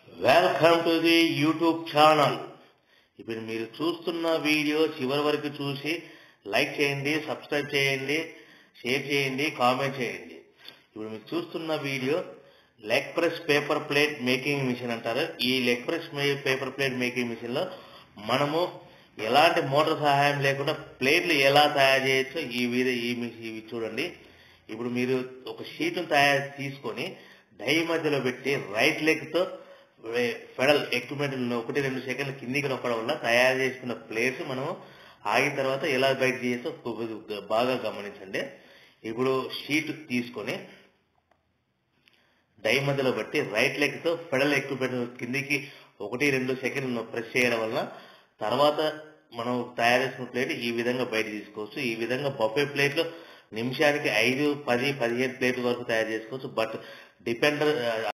welcome to the YouTube channel ఇప్పుడు మీరు చూస్తున్న వీడియో చివరి వరకు చూసి లైక్ చేయండి సబ్స్క్రైబ్ చేయండి షేర్ చేయండి కామెంట్ చేయండి ఇప్పుడు మీరు చూస్తున్న video leg press paper plate making machine అంటారు ఈ leg press paper plate making machine లో మనము ఎలాంటి మోటార్ సహాయం లేకుండా ప్లేట్లు ఎలా తయారు చేయొచ్చో ఈ విధ ఈ మిషన్ ఇవి చూడండి ఇప్పుడు మీరు ఒక షీట్ తయారు తీసుకొని డై మధ్యలో పెట్టి రైట్ లెగ్ తో ఫెడల్ ఎక్విప్మెంట్ ఒకటి రెండు సెకండ్ల కిందికి నొక్కడం వల్ల తయారు చేసుకున్న ప్లేట్స్ మనం ఆగిన తర్వాత ఎలా బయట చేయొచ్చో కొద్దిగా బాగా గమనించండి ఇప్పుడు షీట్ తీసుకొని డై మధ్యలో బట్టి రైట్ లెగ్ తో ఫెడల్ ఎక్విప్మెంట్ కిందికి ఒకటి రెండు సెకండ్లు ప్రెస్ చేయడం వల్ల తర్వాత మనం తయారు చేసుకున్న ప్లేట్ ఈ విధంగా బయట తీసుకోవచ్చు ఈ విధంగా బొఫే ప్లేట్లు నిమిషానికి ఐదు పది పదిహేను ప్లేట్ల వరకు తయారు చేసుకోవచ్చు బట్ డిపెండ్